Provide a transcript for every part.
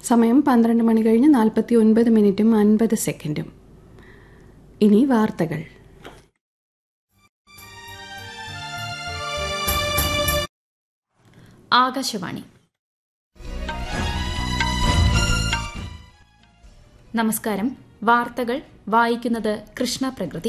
സമയം പന്ത്രണ്ട് മണി കഴിഞ്ഞ് നാൽപ്പത്തി ഒൻപത് മിനിറ്റും അൻപത് സെക്കൻഡും ഇനി വാർത്തകൾ ആകാശവാണി നമസ്കാരം വാർത്തകൾ വായിക്കുന്നത് കൃഷ്ണ പ്രകൃതി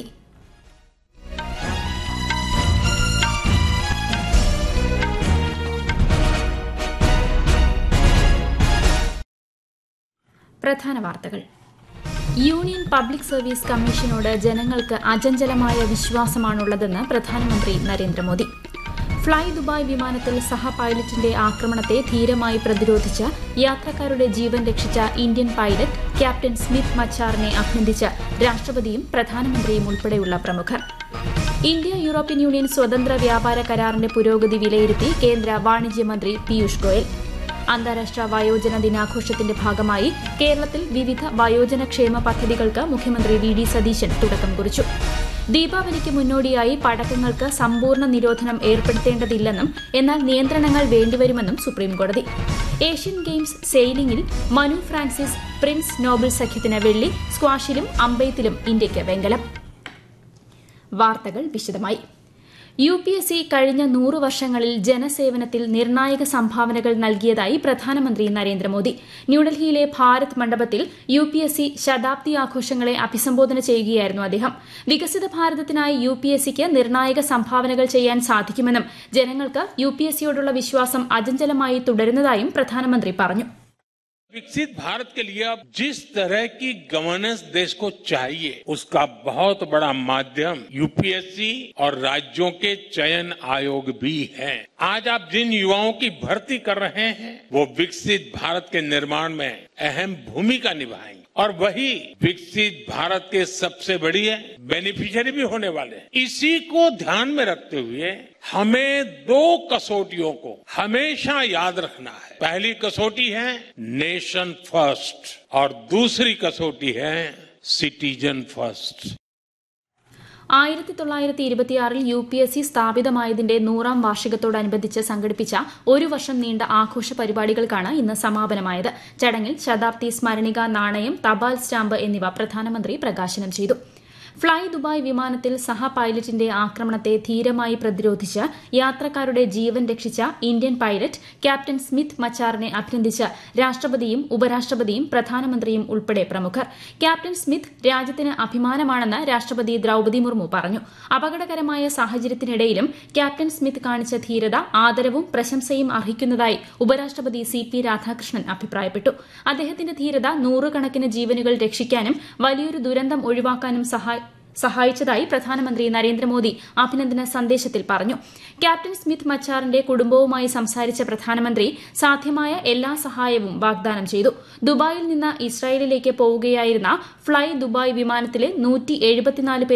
പ്രധാന വാർത്തകൾ യൂണിയൻ പബ്ലിക് സർവീസ് കമ്മീഷനോട് ജനങ്ങൾക്ക് അചഞ്ചലമായ വിശ്വാസമാണുള്ളതെന്ന് പ്രധാനമന്ത്രി നരേന്ദ്രമോദി ഫ്ളൈ ദുബായ് വിമാനത്തിൽ സഹ പൈലറ്റിന്റെ ആക്രമണത്തെ ധീരമായി പ്രതിരോധിച്ച് യാത്രക്കാരുടെ ജീവൻ രക്ഷിച്ച ഇന്ത്യൻ പൈലറ്റ് ക്യാപ്റ്റൻ സ്മിത്ത് മച്ചാറിനെ അഭിനന്ദിച്ച് രാഷ്ട്രപതിയും പ്രധാനമന്ത്രിയും ഉൾപ്പെടെയുള്ള പ്രമുഖർ ഇന്ത്യ യൂറോപ്യൻ യൂണിയൻ സ്വതന്ത്ര വ്യാപാര കരാറിന്റെ പുരോഗതി വിലയിരുത്തി കേന്ദ്ര വാണിജ്യമന്ത്രി പീയൂഷ് ഗോയൽ അന്താരാഷ്ട്ര വയോജന ദിനാഘോഷത്തിന്റെ ഭാഗമായി കേരളത്തിൽ വിവിധ വയോജന ക്ഷേമ പദ്ധതികൾക്ക് മുഖ്യമന്ത്രി വി ഡി സതീശൻ തുടക്കം കുറിച്ചു ദീപാവലിക്ക് മുന്നോടിയായി പടക്കങ്ങൾക്ക് സമ്പൂർണ്ണ നിരോധനം ഏർപ്പെടുത്തേണ്ടതില്ലെന്നും എന്നാൽ നിയന്ത്രണങ്ങൾ വേണ്ടിവരുമെന്നും സുപ്രീംകോടതി ഏഷ്യൻ ഗെയിംസ് സെയിലിംഗിൽ മനു ഫ്രാൻസിസ് പ്രിൻസ് നോബൽ സഖ്യത്തിന് വെള്ളി സ്ക്വാഷിലും അമ്പെയ്ത്തിലും ഇന്ത്യയ്ക്ക് വെങ്കലം വാർത്തകൾ വിശദമായി യു പി എസ് സി കഴിഞ്ഞ നൂറ് വർഷങ്ങളിൽ ജനസേവനത്തിൽ നിർണായക സംഭാവനകൾ നൽകിയതായി പ്രധാനമന്ത്രി നരേന്ദ്രമോദി ന്യൂഡൽഹിയിലെ ഭാരത് മണ്ഡപത്തിൽ യു പി എസ് സി ശതാബ്ദി ആഘോഷങ്ങളെ അഭിസംബോധന ചെയ്യുകയായിരുന്നു അദ്ദേഹം വികസിത ഭാരതത്തിനായി യു പി എസ് സിക്ക് നിർണായക സംഭാവനകൾ ചെയ്യാൻ സാധിക്കുമെന്നും ജനങ്ങൾക്ക് യു പി എസ് സിയോടുള്ള വിശ്വാസം അചഞ്ചലമായി തുടരുന്നതായും പ്രധാനമന്ത്രി പറഞ്ഞു विकसित भारत के लिए अब जिस तरह की गवर्नेंस देश को चाहिए उसका बहुत बड़ा माध्यम यूपीएससी और राज्यों के चयन आयोग भी है आज आप जिन युवाओं की भर्ती कर रहे हैं वो विकसित भारत के निर्माण में अहम भूमिका निभाएंगे और वही विकसित भारत के सबसे बड़ी बेनिफिशियरी भी होने वाले हैं इसी को ध्यान में रखते हुए हमें दो कसौटियों को हमेशा याद रखना है पहली कसौटी है नेशन फर्स्ट और दूसरी कसौटी है सिटीजन फर्स्ट ആയിരത്തി തൊള്ളായിരത്തി ഇരുപത്തിയാറിൽ യു പി എസ് സി സ്ഥാപിതമായതിന്റെ നൂറാം വാർഷികത്തോടനുബന്ധിച്ച് സംഘടിപ്പിച്ച ഒരു വർഷം നീണ്ട ആഘോഷ പരിപാടികൾക്കാണ് ഇന്ന് സമാപനമായത് ചടങ്ങിൽ ശതാബ്ദി സ്മരണിക നാണയം തപാൽ സ്റ്റാമ്പ് എന്നിവ പ്രധാനമന്ത്രി പ്രകാശനം ചെയ്തു ഫ്ളൈ ദുബായ് വിമാനത്തിൽ സഹ പൈലറ്റിന്റെ ആക്രമണത്തെ ധീരമായി പ്രതിരോധിച്ച് യാത്രക്കാരുടെ ജീവൻ രക്ഷിച്ച ഇന്ത്യൻ പൈലറ്റ് ക്യാപ്റ്റൻ സ്മിത്ത് മച്ചാറിനെ അഭിനന്ദിച്ച് രാഷ്ട്രപതിയും ഉപരാഷ്ട്രപതിയും പ്രധാനമന്ത്രിയും ഉൾപ്പെടെ പ്രമുഖർ ക്യാപ്റ്റൻ സ്മിത്ത് രാജ്യത്തിന് അഭിമാനമാണെന്ന് രാഷ്ട്രപതി ദ്രൌപതി മുർമു പറഞ്ഞു അപകടകരമായ സാഹചര്യത്തിനിടയിലും ക്യാപ്റ്റൻ സ്മിത്ത് കാണിച്ച ധീരത ആദരവും പ്രശംസയും അർഹിക്കുന്നതായി ഉപരാഷ്ട്രപതി സി പി രാധാകൃഷ്ണൻ അഭിപ്രായപ്പെട്ടു അദ്ദേഹത്തിന്റെ ധീരത നൂറുകണക്കിന് ജീവനുകൾ രക്ഷിക്കാനും വലിയൊരു ദുരന്തം ഒഴിവാക്കാനും സഹായ സഹായിച്ചതായി പ്രധാനമന്ത്രി നരേന്ദ്രമോദി അഭിനന്ദന സന്ദേശത്തിൽ പറഞ്ഞു ക്യാപ്റ്റൻ സ്മിത്ത് മച്ചാറിന്റെ കുടുംബവുമായി സംസാരിച്ച പ്രധാനമന്ത്രി സാധ്യമായ എല്ലാ സഹായവും വാഗ്ദാനം ചെയ്തു ദുബായിൽ നിന്ന് ഇസ്രായേലിലേക്ക് പോവുകയായിരുന്ന ഫ്ളൈ ദുബായ് വിമാനത്തിലെ നൂറ്റി